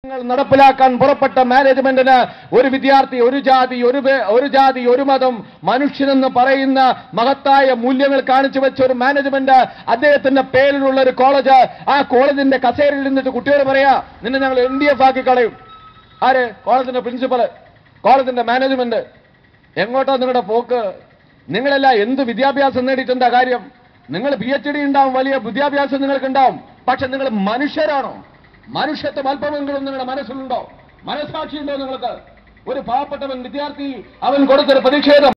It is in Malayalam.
നിങ്ങൾ നടപ്പിലാക്കാൻ പുറപ്പെട്ട മാനേജ്മെന്റിന് ഒരു വിദ്യാർത്ഥി ഒരു ജാതി ഒരു വേ- ഒരു ജാതി ഒരു മതം മനുഷ്യനെന്ന് പറയുന്ന മഹത്തായ മൂല്യങ്ങൾ കാണിച്ചു വെച്ച ഒരു മാനേജ്മെന്റ് അദ്ദേഹത്തിന്റെ പേരിലുള്ള ഒരു കോളേജ് ആ കോളേജിന്റെ കസേരയിൽ നിന്നിട്ട് കുട്ടിയോട് പറയാ നിന്നെ ഞങ്ങൾ എൻ ഡി എഫ് ആക്കി കളയും ആര് കോളേജിന്റെ പ്രിൻസിപ്പൽ കോളേജിന്റെ മാനേജ്മെന്റ് എങ്ങോട്ടാ നിങ്ങളുടെ പോക്ക് നിങ്ങളെല്ലാം എന്ത് വിദ്യാഭ്യാസം നേടിയിട്ടെന്താ കാര്യം നിങ്ങൾ പി എച്ച് ഡി ഉണ്ടാവും വലിയ വിദ്യാഭ്യാസം നിങ്ങൾക്ക് ഉണ്ടാവും പക്ഷെ നിങ്ങൾ മനുഷ്യരാണോ മനുഷ്യത്വം അല്പമെങ്കിലും നിങ്ങളുടെ മനസ്സിലുണ്ടോ മനസാക്ഷിയുണ്ടോ നിങ്ങൾക്ക് ഒരു പാവപ്പെട്ടവൻ വിദ്യാർത്ഥി അവൻ കൊടുത്തൊരു പ്രതിഷേധം